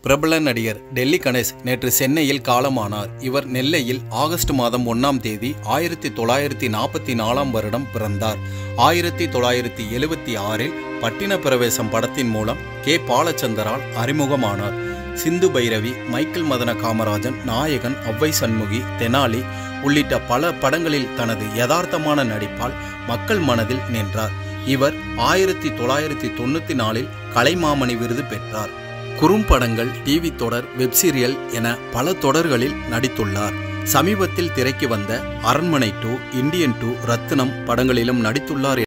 பிரபல நடிகர் டெல்லி கணேஷ் நேற்று சென்னையில் காலமானார் இவர் நெல்லையில் ஆகஸ்ட் மாதம் ஒன்னாம் தேதி ஆயிரத்தி தொள்ளாயிரத்தி நாற்பத்தி நாலாம் வருடம் பிறந்தார் ஆயிரத்தி தொள்ளாயிரத்தி எழுபத்தி ஆறில் பட்டின பிரவேசம் படத்தின் மூலம் கே பாலச்சந்தரால் அறிமுகமானார் சிந்து பைரவி மைக்கேல் மதன காமராஜன் நாயகன் ஒளவை சண்முகி தெனாலி உள்ளிட்ட பல படங்களில் தனது யதார்த்தமான நடிப்பால் மக்கள் மனதில் நின்றார் இவர் ஆயிரத்தி தொள்ளாயிரத்தி தொண்ணூற்றி நாலில் கலைமாமணி விருது பெற்றார் குறும்படங்கள் டிவி தொடர் வெப்சீரியல் என பல தொடர்களில் நடித்துள்ளார் சமீபத்தில் திரைக்கு வந்த அரண்மனை டூ இந்தியன் டூ ரத்தினம் படங்களிலும் நடித்துள்ளார்